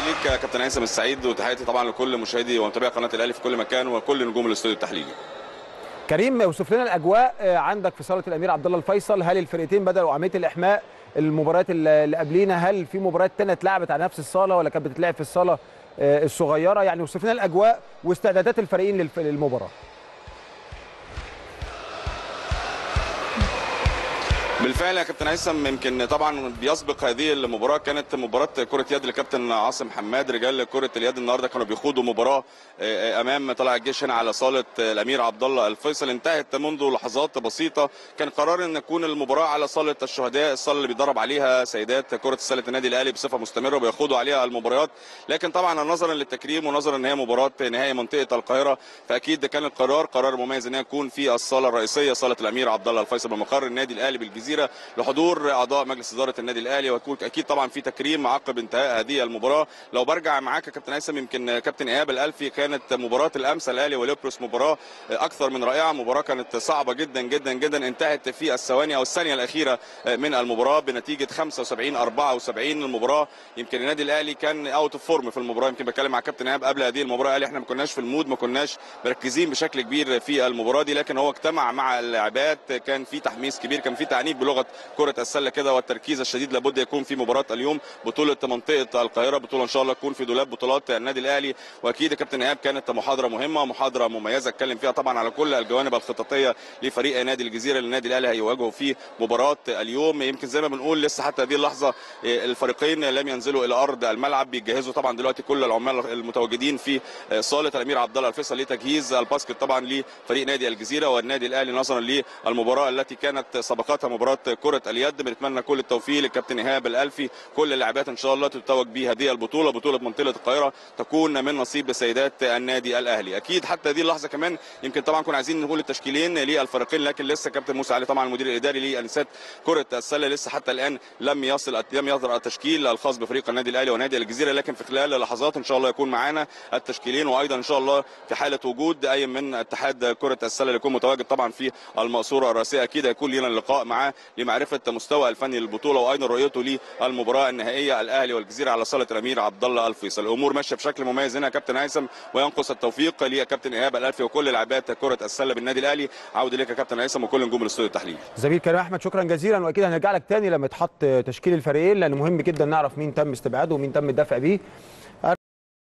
ليك يا كابتن هيثم السعيد وتحياتي طبعا لكل مشاهدي ومتابعي قناه الاهلي في كل مكان وكل نجوم الاستوديو التحليلي كريم اوصف لنا الاجواء عندك في صاله الامير عبد الله الفيصل هل الفرقتين بداوا عمليه الاحماء المباريات اللي قبلينا هل في مباريات ثانيه اتلعبت على نفس الصاله ولا كانت بتتلعب في الصاله الصغيره يعني وصف لنا الاجواء واستعدادات الفريقين للمباراه بالفعل يا كابتن هيثم يمكن طبعا بيسبق هذه المباراه كانت مباراه كره يد لكابتن عاصم حماد رجال كره اليد النهارده كانوا بيخوضوا مباراه امام طلع الجيش هنا على صاله الامير عبد الله الفيصل انتهت منذ لحظات بسيطه كان قرار ان تكون المباراه على صاله الشهداء الصاله اللي بيدرب عليها سيدات كره سله النادي الاهلي بصفه مستمره وبيخوضوا عليها المباريات لكن طبعا نظرا للتكريم ونظرا ان هي مباراه نهائي منطقه القاهره فاكيد كان القرار قرار مميز ان هي تكون في الصاله الرئيسيه صاله الامير عبد الله الفيصل بمقر النادي الاهلي بالجزيره لحضور اعضاء مجلس اداره النادي الاهلي ويكون اكيد طبعا في تكريم عقب انتهاء هذه المباراه لو برجع معاك يا كابتن هيثم يمكن كابتن ايهاب الالفي كانت مباراه الامس الاهلي وليبروس مباراه اكثر من رائعه مباراه كانت صعبه جدا جدا جدا انتهت في الثواني او الثانيه الاخيره من المباراه بنتيجه 75 74 المباراه يمكن النادي الاهلي كان اوت اوف فورم في المباراه يمكن بتكلم مع كابتن ايهاب قبل هذه المباراه قال احنا ما كناش في المود ما كناش مركزين بشكل كبير في المباراه دي لكن هو اجتمع مع اللاعبات كان في تحميس كبير كان في تعنيف بلغه كره السله كده والتركيز الشديد لابد يكون في مباراه اليوم بطوله منطقه القاهره بطوله ان شاء الله تكون في دولاب بطولات النادي الاهلي واكيد يا كابتن ايهاب كانت محاضره مهمه محاضره مميزه اتكلم فيها طبعا على كل الجوانب الخططيه لفريق نادي الجزيره اللي النادي الاهلي هيواجهه في مباراه اليوم يمكن زي ما بنقول لسه حتى هذه اللحظه الفريقين لم ينزلوا الى ارض الملعب بيجهزوا طبعا دلوقتي كل العمال المتواجدين في صاله الامير عبد الله الفيصل لتجهيز الباسكت طبعا لفريق نادي الجزيره والنادي الاهلي نظرا للمباراه التي كانت سبقتها مباراه كره اليد بنتمنى كل التوفيق للكابتن ايهاب الالفي كل اللاعبات ان شاء الله تتوج بهذه البطوله بطوله منطقه القاهره تكون من نصيب سيدات النادي الاهلي اكيد حتى هذه اللحظه كمان يمكن طبعا كنا عايزين نقول التشكيلين للفريقين لكن لسه كابتن موسى علي طبعا المدير الاداري لانسات كره السله لسه حتى الان لم يصل لم يظهر التشكيل الخاص بفريق النادي الاهلي ونادي الجزيره لكن في خلال لحظات ان شاء الله يكون معانا التشكيلين وايضا ان شاء الله في حاله وجود اي من اتحاد كره السله اللي يكون متواجد طبعا في المقصوره الرئيسيه اكيد هيكون لنا اللقاء معاه لمعرفه مستوى الفني للبطوله وايضا رؤيته للمباراه النهائيه الاهلي والجزيره على صاله الامير عبد الله الفيصل الامور ماشيه بشكل مميز هنا يا كابتن هيثم وينقص التوفيق لكابتن ايهاب الالفي وكل لاعبات كره السله بالنادي الاهلي عوده ليك يا كابتن هيثم وكل نجوم الاستوديو التحليلي زميل كريم احمد شكرا جزيلا واكيد هنرجع لك تاني لما يتحط تشكيل الفريقين لان مهم جدا نعرف مين تم استبعاده ومين تم الدفع بيه